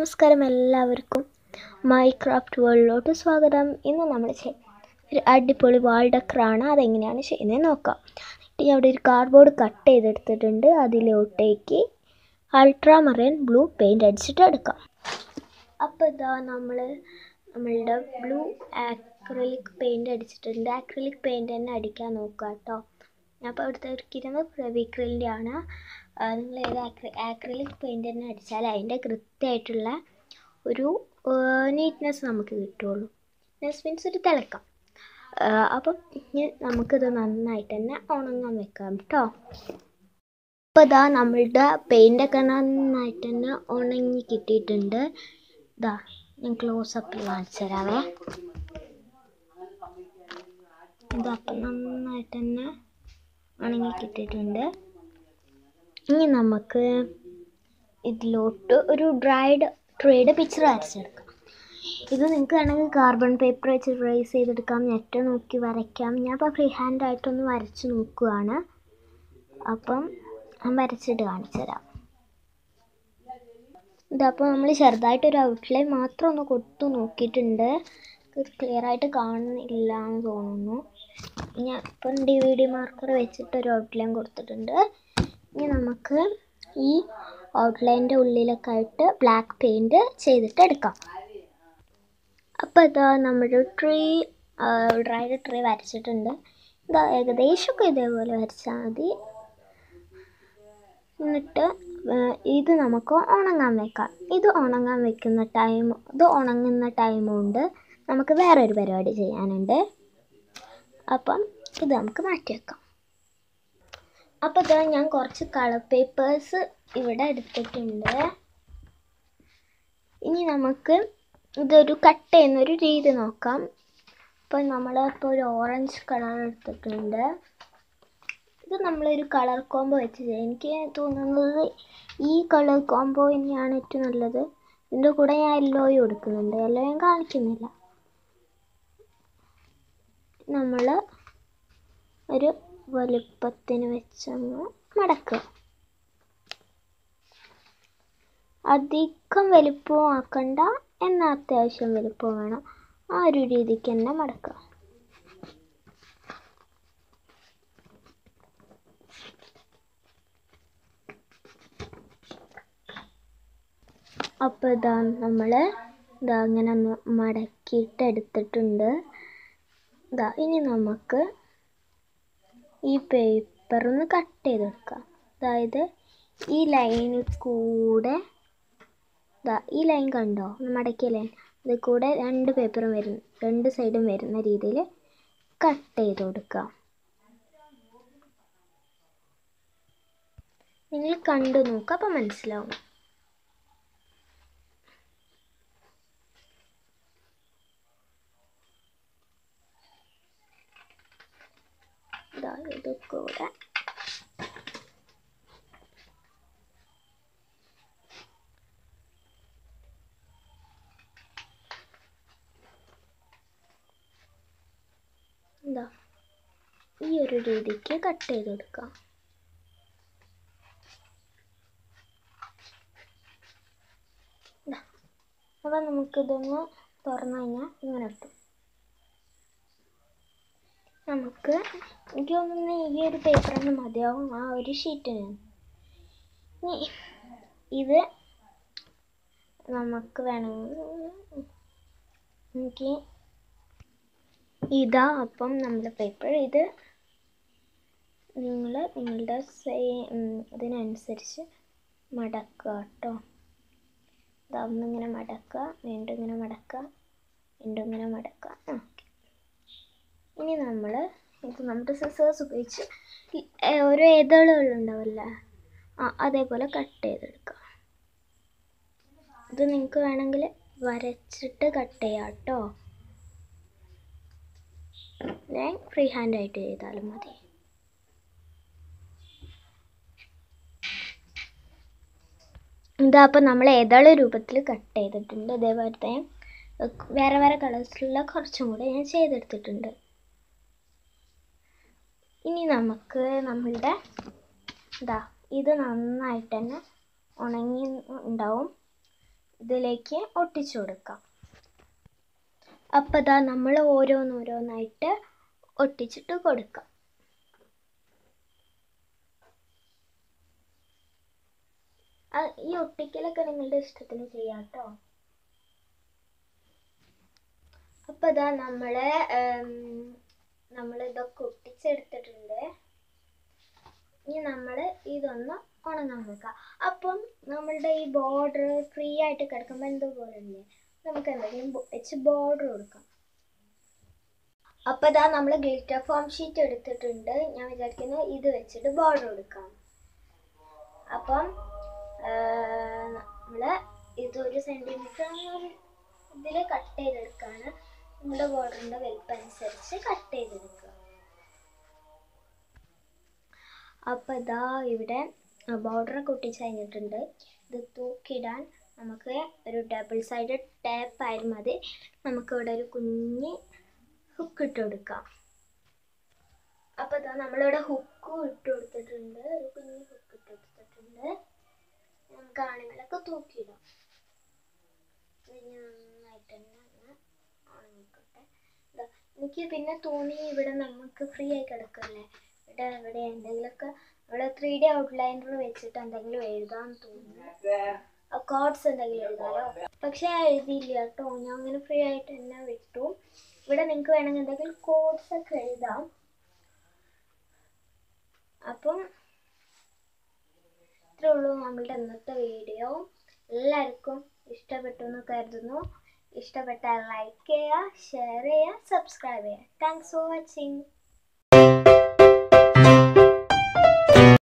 നമസ്കാരം എല്ലാവർക്കും മൈക്രാഫ്റ്റ് വേൾഡിലോട്ട് സ്വാഗതം ഇന്ന് നമ്മൾ ചെയ് ഒരു അടിപൊളി വാൾ ഡക്കറാണ് അതെങ്ങനെയാണ് ചെയ്യുന്നത് നോക്കാം ഇനി അവിടെ ഒരു കാർഡ്ബോർഡ് കട്ട് ചെയ്തെടുത്തിട്ടുണ്ട് അതിലോട്ടേക്ക് അൾട്രാ മറൈൻ ബ്ലൂ പെയിൻറ് അടിച്ചിട്ട് എടുക്കാം അപ്പോൾ ഇതാ നമ്മൾ നമ്മളുടെ ബ്ലൂ ആക്രിലിക് പെയിൻറ് അടിച്ചിട്ടുണ്ട് ആക്രിലിക് പെയിൻറ് തന്നെ അടിക്കാൻ നോക്കുക കേട്ടോ ഞാൻ അപ്പോൾ അവിടുത്തെ എടുക്കുന്നത് ഫെവിക്രിലിൻ്റെ ആണ് നിങ്ങൾ ഏത് ആക്രി ആക്രിലിക് പെയിൻറ് തന്നെ അടിച്ചാൽ അതിൻ്റെ കൃത്യമായിട്ടുള്ള ഒരു നീറ്റ്നെസ് നമുക്ക് കിട്ടുള്ളൂ നീറ്റ്നെസ് മീൻസ് ഒരു തിളക്കം അപ്പം ഇനി നമുക്കിത് നന്നായിട്ട് തന്നെ ഉണങ്ങാൻ വെക്കാം കേട്ടോ അപ്പോൾ ഇതാ നമ്മളുടെ പെയിൻ്റൊക്കെ നന്നായിട്ട് തന്നെ ഉണങ്ങി കിട്ടിയിട്ടുണ്ട് ഇതാ ഞാൻ ക്ലോസ് അപ്പിൽ കാണിച്ചു തരാവേ ഇതപ്പം നന്നായിട്ട് തന്നെ ഉണങ്ങി കിട്ടിയിട്ടുണ്ട് ഇനി നമുക്ക് ഇതിലോട്ട് ഒരു ഡ്രൈഡ് ട്രേഡ് പിക്ചർ വരച്ചെടുക്കാം ഇത് നിങ്ങൾക്ക് വേണമെങ്കിൽ കാർബൺ പേപ്പർ വെച്ച് ട്രേസ് ചെയ്തെടുക്കാം നെറ്റ് നോക്കി വരയ്ക്കാം ഞാൻ ഇപ്പോൾ ഫ്രീ ഹാൻഡ് ആയിട്ടൊന്ന് വരച്ച് നോക്കുകയാണ് അപ്പം ഞാൻ വരച്ചിട്ട് കാണിച്ചു തരാം ഇതപ്പോൾ നമ്മൾ ചെറുതായിട്ടൊരു ഔട്ട്ലൈൻ മാത്രം ഒന്ന് കൊടുത്തു നോക്കിയിട്ടുണ്ട് ക്ലിയർ ആയിട്ട് കാണുന്നില്ല എന്ന് തോന്നുന്നു ഞാൻ ഇപ്പം ഡി വി ഡി മാർക്കർ വെച്ചിട്ട് ഒരു ഔട്ട്ലൈൻ കൊടുത്തിട്ടുണ്ട് ഇനി നമുക്ക് ഈ ഔട്ട്ലൈൻ്റെ ഉള്ളിലൊക്കെ ആയിട്ട് ബ്ലാക്ക് പെയിൻറ് ചെയ്തിട്ട് എടുക്കാം അപ്പോൾ ഇതാ നമ്മുടെ ട്രീ ഡ്രൈഡ് ട്രീ വരച്ചിട്ടുണ്ട് ഇതാ ഏകദേശമൊക്കെ ഇതേപോലെ വരച്ചാൽ മതി എന്നിട്ട് ഇത് നമുക്ക് ഉണങ്ങാൻ വെക്കാം ഇത് ഉണങ്ങാൻ വെക്കുന്ന ടൈം ഇത് ഉണങ്ങുന്ന ടൈം കൊണ്ട് നമുക്ക് വേറൊരു പരിപാടി ചെയ്യാനുണ്ട് അപ്പം ഇത് നമുക്ക് മാറ്റി വെക്കാം അപ്പോൾ ഇതാ ഞാൻ കുറച്ച് കളർ പേപ്പേഴ്സ് ഇവിടെ എടുത്തിട്ടുണ്ട് ഇനി നമുക്ക് ഇതൊരു കട്ട് ചെയ്യുന്നൊരു രീതി നോക്കാം അപ്പോൾ നമ്മൾ ഇപ്പോൾ ഒരു ഓറഞ്ച് കളർ എടുത്തിട്ടുണ്ട് ഇത് നമ്മളൊരു കളർ കോംബോ വെച്ച് ചെയ്യാം എനിക്ക് തോന്നുന്നത് ഈ കളർ കോംബോ തന്നെയാണ് ഏറ്റവും നല്ലത് ഇതിൻ്റെ കൂടെ ഞാൻ യെല്ലോയും എടുക്കുന്നുണ്ട് യെല്ലോ ഞാൻ കാണിക്കുന്നില്ല നമ്മൾ ഒരു വലുപ്പത്തിന് വെച്ചങ്ങ് മടക്കുക അധികം വലുപ്പവും ആക്കണ്ട എന്നാൽ അത്യാവശ്യം വലുപ്പവും വേണം ആ ഒരു രീതിക്ക് തന്നെ മടക്കുക അപ്പോൾ ഇതാ നമ്മൾ ഇതാ അങ്ങനെ ഒന്ന് മടക്കിയിട്ട് എടുത്തിട്ടുണ്ട് ഇതാ ഇനി നമുക്ക് ഈ പേപ്പർ ഒന്ന് കട്ട് ചെയ്തെടുക്കാം അതായത് ഈ ലൈനിൽ കൂടെ ഇതാ ഈ ലൈൻ കണ്ടോ മടക്കിയ ലൈൻ അതിൽ കൂടെ രണ്ട് പേപ്പറും വരുന്ന രണ്ട് സൈഡും വരുന്ന രീതിയിൽ കട്ട് ചെയ്ത് കൊടുക്കുക നിങ്ങൾ കണ്ടു നോക്കുക അപ്പം മനസ്സിലാവും ഇതാ ഇത് കൂടെ എന്താ ഈ ഒരു രീതിക്ക് കട്ട് ചെയ്ത് കൊടുക്കാം അപ്പം നമുക്കിതൊന്ന് തുറന്നു കഴിഞ്ഞാൽ ഇങ്ങനെ കിട്ടും നമുക്ക് എനിക്ക് തോന്നുന്നു ഈ ഒരു പേപ്പർ തന്നെ മതിയാവും ആ ഒരു ഷീറ്റിന് ഇനി ഇത് നമുക്ക് വേണമെങ്കിൽ എനിക്ക് ഇതാ അപ്പം നമ്മുടെ പേപ്പർ ഇത് നിങ്ങൾ നിങ്ങളുടെ ഇതിനനുസരിച്ച് മടക്കുക കേട്ടോ ഇതാവുന്നിങ്ങനെ മടക്കുക വീണ്ടും ഇങ്ങനെ മടക്കുക വീണ്ടും ഇങ്ങനെ മടക്കുക ഓക്കെ ഇനി നമ്മൾ ഇത് നമ്മുടെ സിസേഴ്സ് ഉപയോഗിച്ച് ഓരോ ഇതളുകളുണ്ടാവില്ലേ ആ അതേപോലെ കട്ട് ചെയ്തെടുക്കുക ഇത് നിങ്ങൾക്ക് വേണമെങ്കിൽ വരച്ചിട്ട് കട്ട് ചെയ്യാം കേട്ടോ ഞാൻ ഫ്രീ ഹാൻഡ് ആയിട്ട് ചെയ്താലും മതി ഇതാ അപ്പം നമ്മൾ ഏതാള് രൂപത്തിൽ കട്ട് ചെയ്തിട്ടുണ്ട് അതേപോലത്തെ വേറെ വേറെ കളേഴ്സിലുള്ള കുറച്ചും കൂടെ ഞാൻ ചെയ്തെടുത്തിട്ടുണ്ട് ഇനി നമുക്ക് നമ്മളുടെ ഇതാ ഇത് നന്നായിട്ട് തന്നെ ഉണങ്ങി ഉണ്ടാവും ഇതിലേക്ക് ഒട്ടിച്ചു കൊടുക്കാം അപ്പം ഇതാ നമ്മൾ ഓരോന്നോരോന്നായിട്ട് ഒട്ടിച്ചിട്ട് കൊടുക്കാം ആ, ഈ ഒട്ടിക്കലൊക്കെ നിങ്ങളുടെ ഇഷ്ടത്തിന് ചെയ്യാം കേട്ടോ അപ്പം ഇതാ നമ്മളെ നമ്മൾ ഇതൊക്കെ ഒട്ടിച്ചെടുത്തിട്ടുണ്ട് ഇനി നമ്മൾ ഇതൊന്ന് ഉണങ്ങാൻ വെക്കാം അപ്പം നമ്മളുടെ ഈ ബോർഡർ ഫ്രീ ആയിട്ട് കിടക്കുമ്പോൾ എന്തോ പോലെ ഇല്ലേ നമുക്ക് എന്തെങ്കിലും ബോ- വെച്ച് ബോർഡർ കൊടുക്കാം അപ്പം ഇതാ നമ്മൾ ഗ്ലിറ്റർ ഫോം ഷീറ്റ് എടുത്തിട്ടുണ്ട് ഞാൻ വിചാരിക്കുന്നു ഇത് വെച്ചിട്ട് ബോർഡർ കൊടുക്കാം അപ്പം നമ്മൾ ഇതൊരു സെൻറ്റിമീറ്റർ ഇതിൽ കട്ട് ചെയ്തെടുക്കുകയാണ് നിങ്ങളുടെ ബോർഡറിൻ്റെ വലിപ്പം അനുസരിച്ച് കട്ട് ചെയ്തെടുക്കുക അപ്പോൾ ഇതാ ഇവിടെ ബോർഡറൊക്കെ ഒട്ടിച്ച് കഴിഞ്ഞിട്ടുണ്ട് ഇത് തൂക്കിയിടാൻ നമുക്ക് ഒരു ഡബിൾ സൈഡ് ടാപ്പ് ആയാലും മതി നമുക്ക് ഇവിടെ ഒരു കുഞ്ഞ് ഹുക്ക് ഇട്ട് കൊടുക്കാം അപ്പോൾ ഇതാ നമ്മളിവിടെ ഹുക്കും ഇട്ട് കൊടുത്തിട്ടുണ്ട് ഒരു കുഞ്ഞ് ഹുക്ക് ഇട്ട് കൊടുത്തിട്ടുണ്ട് നമുക്ക് ആണികളൊക്കെ തൂക്കിയിടാം ഇത് ഇനി നന്നായിട്ട് തന്നെ ഒന്ന് ഉണങ്ങിക്കോട്ടെ ഇതാ എനിക്ക് പിന്നെ തോന്നി ഇവിടെ നമുക്ക് ഫ്രീ ആയി കിടക്കല്ലേ ഇവിടെ ഇവിടെ എന്തെങ്കിലുമൊക്കെ ഇവിടെ ത്രീ ഡി ഔട്ട്ലൈനർ വെച്ചിട്ട് എന്തെങ്കിലും എഴുതാൻ തോന്നുന്നു കോഡ്സ് എന്തെങ്കിലും എഴുതാലോ പക്ഷെ ഞാൻ എഴുതിയില്ല കേട്ടോ ഞാൻ അങ്ങനെ ഫ്രീ ആയിട്ട് തന്നെ വിട്ടു ഇവിടെ നിങ്ങൾക്ക് വേണമെങ്കിൽ എന്തെങ്കിലും കോഡ്സ് ഒക്കെ എഴുതാം അപ്പം ഇത്രേ ഉള്ളൂ നമ്മളുടെ ഇന്നത്തെ വീഡിയോ എല്ലാവർക്കും ഇഷ്ടപ്പെട്ടു എന്ന് കരുതുന്നു ഇഷ്ടപ്പെട്ടാൽ ലൈക്ക് ചെയ്യുക ഷെയർ ചെയ്യുക സബ്സ്ക്രൈബ് ചെയ്യുക താങ്ക്സ് ഫോർ വാച്ചിങ്